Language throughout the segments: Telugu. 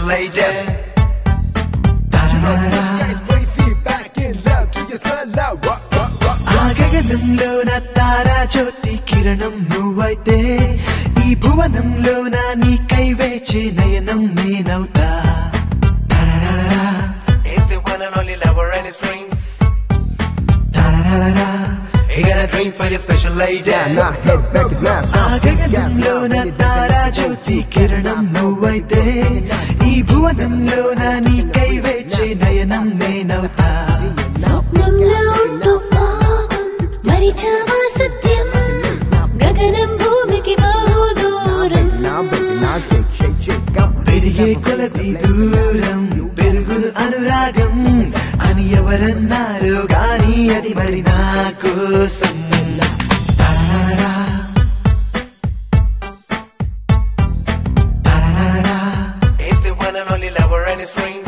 lady. Guys crazy, back in love to your son love. Rock, rock, rock. ఆ గగనంలో నా తారా జ్యోతి కిరణం నువ్వైతే ఈ భువనంలో నా నీకై వేచే నయనం నేనవుతా తరరరా, It's the one and only lover and his dreams. తరరరా. He got a dream for your special lady. Now head back and left. ఆ గగనంలో నా తారా జ్యోతి కిరణం నువ్వైతే ఈ భువనంలో నా నీకై వేచే నయనం నేనవుతా స్వప్నంలో ఉంటూ పాపం మరిచావా సత్యం గగనం భూమికి బహు దూరం Now baby, now shake, shake, shake. Come on. పెరిగే కొలది దూరం పెరుగును అనురాగం అని ఎవరన్నారు గాని అది మరి నా కోసం తరరరా. తరరరా. It's the one and only lover and his dreams.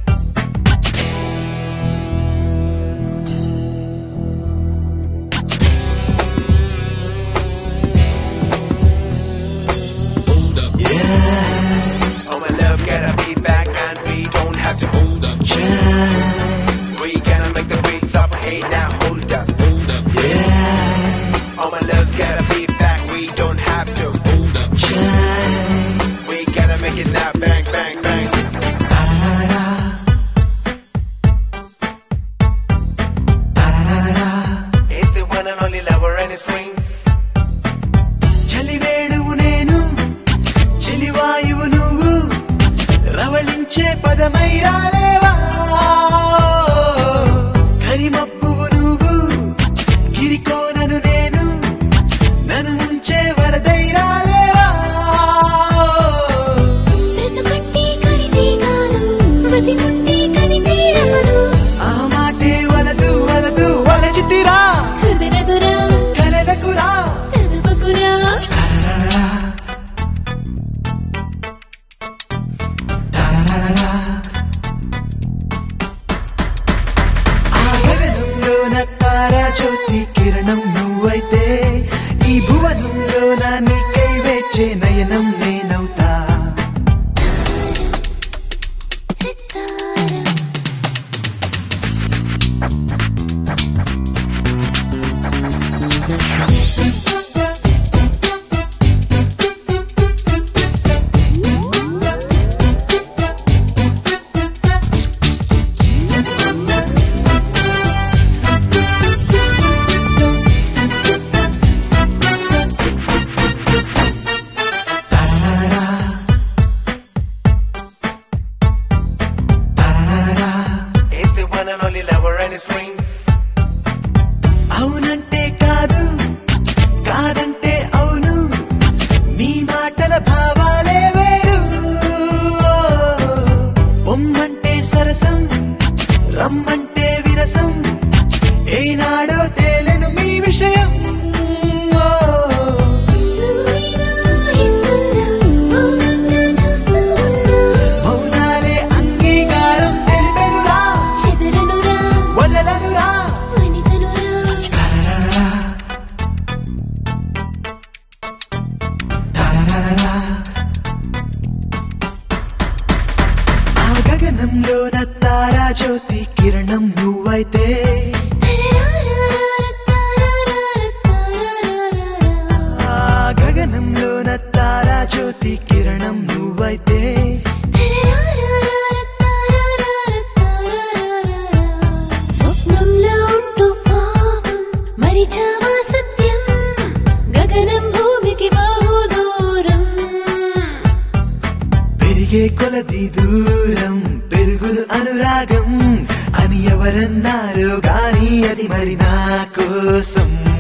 Oh my love, gotta be back and we don't have to hold up. We gotta make the beats up. Hey now, hold up. Hold up. Yeah, Oh my love's gotta be back. We don't have to hold up. shine. We gotta make it now. Bang, bang, bang. తరరరా. తరరరా. It's the one and only lover and his dreams. చలివేణువు నేను చెలివాయువు నువ్వు రవళించే పదమై రాలేవా కరిమప్పువు నువ్వు గిరికోనను నేను నన్ను ముంచే వరదై రాలేవా బ్రతుకంటే కవితే కాదు బతికుంటే కవితే రాదు ఆ మాటే వలదు వలదు వలచితిరా హృదయదురా కలదకురా తదుపకురా తరరరా. తరరరా. ఆ గగనంలో నా తారా జ్యోతి కిరణం నువ్వైతే ఈ భువనంలో నా నీకై వేచే నయనం నేనవుతా తరరరా. తరరరా. It's the one and only lover and his dreams. అవునంటే కాదు కాదంటే అవును నీ మాటల భావాలే వేరు పొమ్మంటే సరసం రమ్మంటే విరసం ఏనాడో తేలెను మీ విషయం ఓ, మౌనాలే అంగీకారం తెలిపెనురా వదలనురా తరరరా. తరరరా. ఆ గగనంలో నా తారా జ్యోతి కిరణం నువ్వైతే ఆ గగనంలో నా తారా జ్యోతి కిరణం నువ్వైతే స్వప్నంలో ఉంటూ పాపం మరిచావా సత్యం గగనం భూమికి బహు దూరం పెరిగే కొలది దూరం పెరుగును అనురాగం అని ఎవరన్నారు గాని అది మరి నా కోసం